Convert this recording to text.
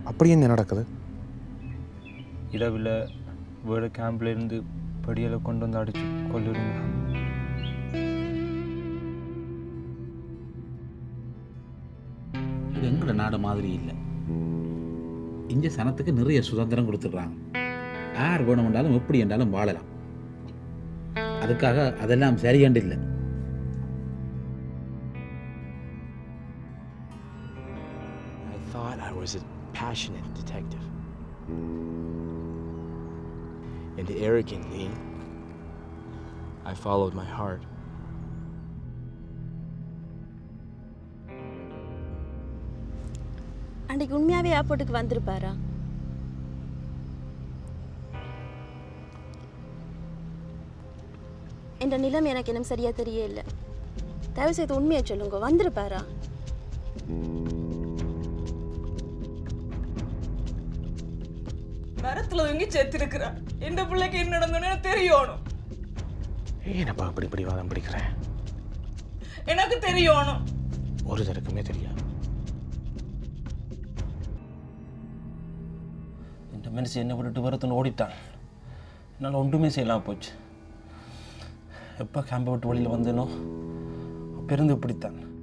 அப்படி என்ன நடக்குது இரவில் வேறு கேம்ப்ல இருந்து படியில் கொண்டு வந்து அடிச்சு கொல்லிடுங்க இது எங்களோட நாடு மாதிரி இல்லை இங்கே சனத்துக்கு நிறைய சுதந்திரம் கொடுத்துட்றாங்க யார் வேணுமென்றாலும் எப்படி என்றாலும் வாழலாம் அதுக்காக அதெல்லாம் சரியண்டு இல்லை I thought I was a passionate detective. And arrogantly, I followed my heart. அன்றைக்கு உண்மையாகவே ஏர்போர்ட்டுக்கு வந்திருப்பாரா என்ற நிலைமை எனக்கு இன்னும் சரியா தெரியல தயவு செய்து உண்மையை சொல்லுங்க வந்திருப்பாரா மரத்துல தொங்கி செத்துருக்குறா எந்த பிள்ளைக்கு என்ன நடந்தோன்னு எனக்கு தெரியணும் ஏனப்பா இப்படி இப்படி வாதம் பிடிக்கிறேன் எனக்கு தெரியணும் ஒரு தருக்குமே தெரியாது இந்த மனுஷன் என்னை விட்டுட்டு வரத்துன்னு ஓடிட்டான் என்னால் ஒன்றுமே செய்யலாம் போச்சு எப்போ கேம்பை விட்டு வெளியில் வந்தேனோ அப்போ இருந்து இப்படித்தான்